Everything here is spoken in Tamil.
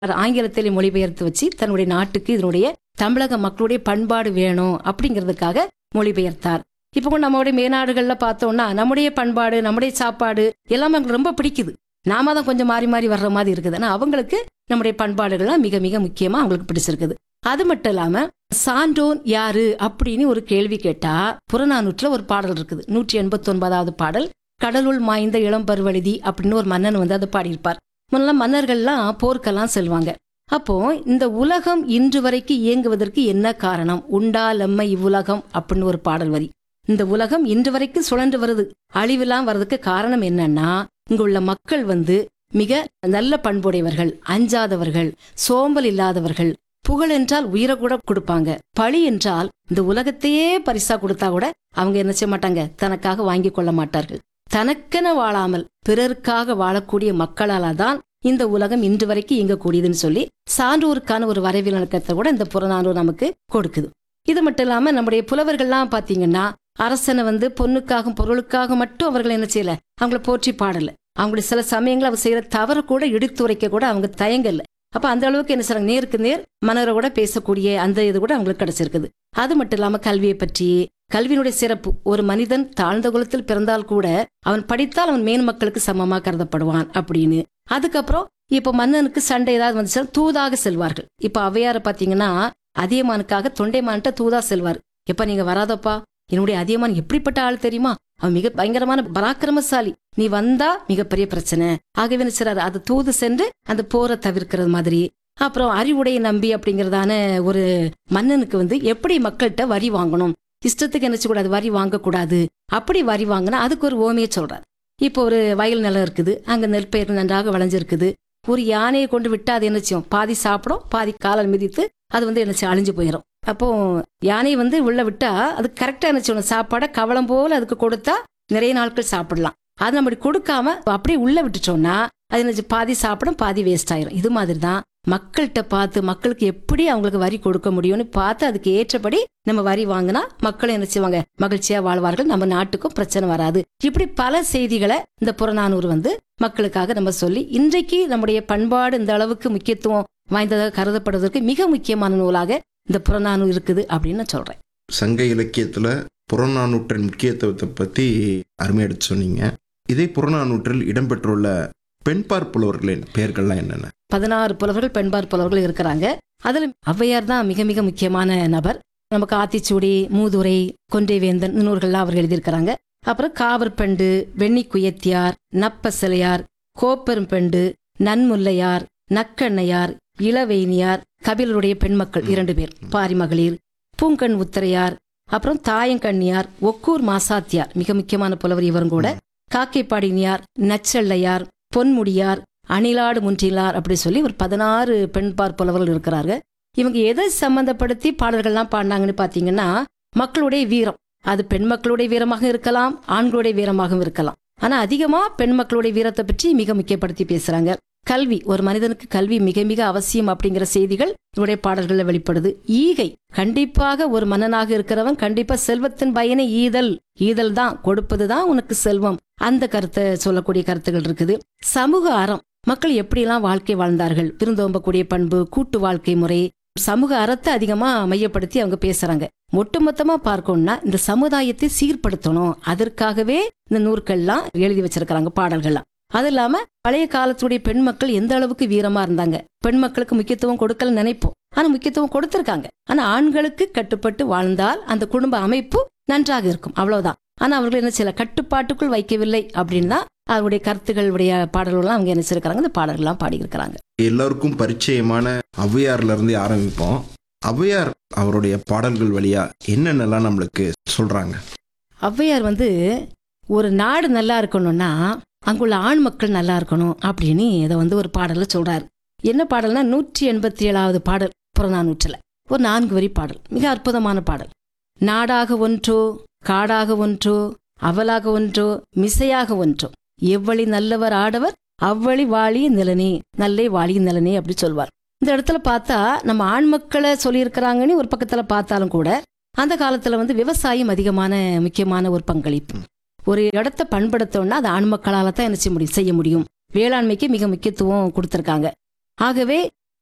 ஆங்கிலத்திலே மொழிபெயர்த்து வச்சு தன்னுடைய நாட்டுக்கு இதனுடைய தமிழக மக்களுடைய பண்பாடு வேணும் அப்படிங்கிறதுக்காக மொழிபெயர்த்தார் இப்போ கூட நம்மளுடைய மேநாடுகள்ல பார்த்தோம்னா நம்முடைய பண்பாடு நம்முடைய சாப்பாடு எல்லாமே அவங்களுக்கு ரொம்ப பிடிக்குது நாம தான் கொஞ்சம் மாறி மாறி வர்ற மாதிரி இருக்குது ஆனா அவங்களுக்கு நம்முடைய பண்பாடுகள்லாம் மிக மிக முக்கியமா அவங்களுக்கு பிடிச்சிருக்குது அது மட்டும் இல்லாம சான்றோன் யாரு அப்படின்னு ஒரு கேள்வி கேட்டா புறநானூற்றுல ஒரு பாடல் இருக்குது நூற்றி எண்பத்தி ஒன்பதாவது பாடல் கடலுள் மாய்ந்த இளம் பருவழுதி அப்படின்னு ஒரு மன்னன் வந்து அதை பாடியிருப்பார் முன்னெல்லாம் மன்னர்கள்லாம் போர்க்கெல்லாம் செல்வாங்க அப்போ இந்த உலகம் இன்று வரைக்கும் இயங்குவதற்கு என்ன காரணம் உண்டா லெம்மை இவ்வுலகம் அப்படின்னு ஒரு பாடல் வரி இந்த உலகம் இன்று வரைக்கும் சுழன்று வருது அழிவெல்லாம் வர்றதுக்கு காரணம் என்னன்னா இங்க உள்ள மக்கள் வந்து மிக நல்ல பண்புடையவர்கள் அஞ்சாதவர்கள் சோம்பல் இல்லாதவர்கள் புகழ் என்றால் உயிரை கூட கொடுப்பாங்க பழி என்றால் இந்த உலகத்தையே பரிசா கொடுத்தா கூட அவங்க என்ன செய்ய மாட்டாங்க தனக்காக வாங்கி கொள்ள மாட்டார்கள் தனக்கென வாழாமல் பிறருக்காக வாழக்கூடிய மக்களால தான் இந்த உலகம் இன்று வரைக்கும் இயங்கக்கூடியதுன்னு சொல்லி சான்றோருக்கான ஒரு வரவிலக்கத்தை கூட இந்த புறநானூறு நமக்கு கொடுக்குது இது மட்டும் இல்லாம நம்முடைய புலவர்கள்லாம் பாத்தீங்கன்னா அரசனை வந்து பொண்ணுக்காக பொருளுக்காக மட்டும் அவர்கள் என்ன செய்யல அவங்கள போற்றி பாடல அவங்களுடைய சில சமயங்கள் அவங்க செய்யற தவறு கூட இடித்துரைக்க கூட அவங்க தயங்கல அப்ப அந்த அளவுக்கு என்ன செய்றாங்க நேருக்கு நேர் மனரை கூட பேசக்கூடிய அந்த இது கூட அவங்களுக்கு கிடைச்சிருக்குது அது மட்டும் இல்லாம கல்வியை பற்றி கல்வியினுடைய சிறப்பு ஒரு மனிதன் தாழ்ந்த குலத்தில் பிறந்தால் கூட அவன் படித்தால் அவன் மேன் மக்களுக்கு சமமா கருதப்படுவான் அப்படின்னு அதுக்கப்புறம் இப்ப மன்னனுக்கு சண்டை ஏதாவது வந்துச்சா தூதாக செல்வார்கள் இப்ப அவையார பாத்தீங்கன்னா அதியமானுக்காக தொண்டைமான்கிட்ட தூதா செல்வார் எப்ப நீங்க வராதப்பா என்னுடைய அதியமான் எப்படிப்பட்ட ஆள் தெரியுமா அவன் மிக பயங்கரமான பராக்கிரமசாலி நீ வந்தா மிகப்பெரிய பிரச்சனை ஆகவே என்ன செய்றாரு அது தூது சென்று அந்த போரை தவிர்க்கிறது மாதிரி அப்புறம் அறிவுடைய நம்பி அப்படிங்கறதான ஒரு மன்னனுக்கு வந்து எப்படி மக்கள்கிட்ட வரி வாங்கணும் இஷ்டத்துக்கு என்ன செய்யக்கூடாது வரி வாங்கக்கூடாது அப்படி வரி வாங்கினா அதுக்கு ஒரு ஓமையை சொல்றாரு இப்போ ஒரு வயல் நிலம் இருக்குது அங்க நெற்பயிர் நன்றாக விளைஞ்சிருக்குது ஒரு யானையை கொண்டு விட்டா அது என்ன செய்யும் பாதி சாப்பிடும் பாதி காலால் மிதித்து அது வந்து என்ன செய்யும் அழிஞ்சு போயிடும் அப்போ யானை வந்து உள்ள விட்டா அது கரெக்டா என்ன செய்யணும் சாப்பாடை கவலம் போல அதுக்கு கொடுத்தா நிறைய நாட்கள் சாப்பிடலாம் அது நம்ம இப்படி கொடுக்காம அப்படியே உள்ள விட்டுட்டோம்னா அது என்ன செய்யும்? பாதி சாப்பிடும் பாதி வேஸ்ட் ஆயிரும் இது மாதிரி தான் மக்கள்கிட்ட பார்த்து மக்களுக்கு எப்படி அவங்களுக்கு வரி கொடுக்க முடியும்னு பார்த்து அதுக்கு ஏற்றபடி நம்ம வரி வாங்கினா மக்கள் என்ன செய்வாங்க மகிழ்ச்சியா வாழ்வார்கள் நம்ம நாட்டுக்கும் பிரச்சனை வராது இப்படி பல செய்திகளை இந்த புறநானூறு வந்து மக்களுக்காக நம்ம சொல்லி இன்றைக்கு நம்முடைய பண்பாடு இந்த அளவுக்கு முக்கியத்துவம் வாய்ந்ததாக கருதப்படுவதற்கு மிக முக்கியமான நூலாக இந்த புறநானூறு இருக்குது அப்படின்னு நான் சொல்றேன் சங்க இலக்கியத்துல புறநானூற்றின் முக்கியத்துவத்தை பத்தி அருமையா எடுத்து சொன்னீங்க இதே புறநானூற்றில் இடம்பெற்றுள்ள பெண்பார் புலவர்களின் பெயர்கள்லாம் என்னென்ன பதினாறு புலவர்கள் பெண்பார் புலவர்கள் இருக்கிறாங்க அதுல ஔவையார் தான் மிக மிக முக்கியமான நபர் நமக்கு ஆத்திச்சூடி மூதுரை கொன்றைவேந்தன் இந்த நூல்கள்லாம் அவர் எழுதியிருக்கிறாங்க அப்புறம் காவற்பண்டு வெண்ணி குயத்தியார் நப்பசிலையார் கோப்பெரும்பெண்டு நன்முல்லையார் நக்கண்ணையார் இளவேணியார் கபிலருடைய பெண்மக்கள் இரண்டு பேர் பாரிமகளிர் பூங்கண் உத்தரையார் அப்புறம் தாயங்கண்ணியார் ஒக்கூர் மாசாத்தியார் மிக முக்கியமான புலவர் இவரும் கூட காக்கைப்பாடினியார் நச்செள்ளையார் பொன்முடியார் அணிலாடு முன்றிலார் அப்படி சொல்லி ஒரு பதினாறு பெண்பார் புலவர்கள் இருக்கிறாங்க இவங்க எதை சம்பந்தப்படுத்தி பாடல்கள்லாம் பாடினாங்கன்னு பாத்தீங்கன்னா மக்களுடைய வீரம் அது பெண் மக்களுடைய வீரமாக இருக்கலாம் ஆண்களுடைய வீரமாகவும் இருக்கலாம் ஆனா அதிகமா பெண் மக்களுடைய வீரத்தை பற்றி மிக முக்கியப்படுத்தி பேசுறாங்க கல்வி ஒரு மனிதனுக்கு கல்வி மிக மிக அவசியம் அப்படிங்கிற செய்திகள் இவருடைய பாடல்களில் வெளிப்படுது ஈகை கண்டிப்பாக ஒரு மன்னனாக இருக்கிறவன் கண்டிப்பா செல்வத்தின் பயனை ஈதல் ஈதல் தான் கொடுப்பது தான் உனக்கு செல்வம் அந்த கருத்தை சொல்லக்கூடிய கருத்துகள் இருக்குது சமூக அறம் மக்கள் எப்படியெல்லாம் வாழ்க்கை வாழ்ந்தார்கள் விருந்தோம்பக்கூடிய பண்பு கூட்டு வாழ்க்கை முறை சமூக அறத்தை அதிகமா மையப்படுத்தி அவங்க பேசுறாங்க ஒட்டுமொத்தமா பார்க்கணும்னா இந்த சமுதாயத்தை சீர்படுத்தணும் அதற்காகவே இந்த நூற்கள்லாம் எழுதி வச்சிருக்கிறாங்க பாடல்கள்லாம் அது இல்லாம பழைய காலத்துடைய பெண் மக்கள் எந்த அளவுக்கு வீரமா இருந்தாங்க பெண் மக்களுக்கு முக்கியத்துவம் கொடுக்கல நினைப்போம் ஆனா முக்கியத்துவம் கொடுத்திருக்காங்க ஆனா ஆண்களுக்கு கட்டுப்பட்டு வாழ்ந்தால் அந்த குடும்ப அமைப்பு நன்றாக இருக்கும் அவ்வளவுதான் ஆனா அவர்கள் என்ன செய்யல கட்டுப்பாட்டுக்குள் வைக்கவில்லை அப்படின்னு தான் அவருடைய கருத்துக்களுடைய பாடல்கள்லாம் அவங்க என்ன செய்யிருக்கிறாங்க இந்த பாடல்கள்லாம் பாடியிருக்கிறாங்க எல்லாருக்கும் பரிச்சயமான ஔவையார்ல இருந்து ஆரம்பிப்போம் ஔவையார் அவருடைய பாடல்கள் வழியா என்னென்னலாம் நம்மளுக்கு சொல்றாங்க ஔவையார் வந்து ஒரு நாடு நல்லா இருக்கணும்னா அங்குள்ள ஆண் மக்கள் நல்லா இருக்கணும் அப்படின்னு இதை வந்து ஒரு பாடல்ல சொல்றாரு என்ன பாடல்னா நூற்றி எண்பத்தி ஏழாவது பாடல் புறநானூற்றில் ஒரு நான்கு வரி பாடல் மிக அற்புதமான பாடல் நாடாக ஒன்றோ காடாக ஒன்றோ அவலாக ஒன்றோ மிசையாக ஒன்றோ எவ்வழி நல்லவர் ஆடவர் அவ்வழி வாழிய நிலனே நல்லே வாழிய நிலனே அப்படி சொல்வார் இந்த இடத்துல பார்த்தா நம்ம ஆண் மக்களை சொல்லியிருக்கிறாங்கன்னு ஒரு பக்கத்துல பார்த்தாலும் கூட அந்த காலத்துல வந்து விவசாயம் அதிகமான முக்கியமான ஒரு பங்களிப்பு ஒரு இடத்த பண்படுத்தோம்னா அது ஆண் மக்களால தான் என்ன செய்ய முடியும் செய்ய முடியும் வேளாண்மைக்கு மிக முக்கியத்துவம் கொடுத்திருக்காங்க ஆகவே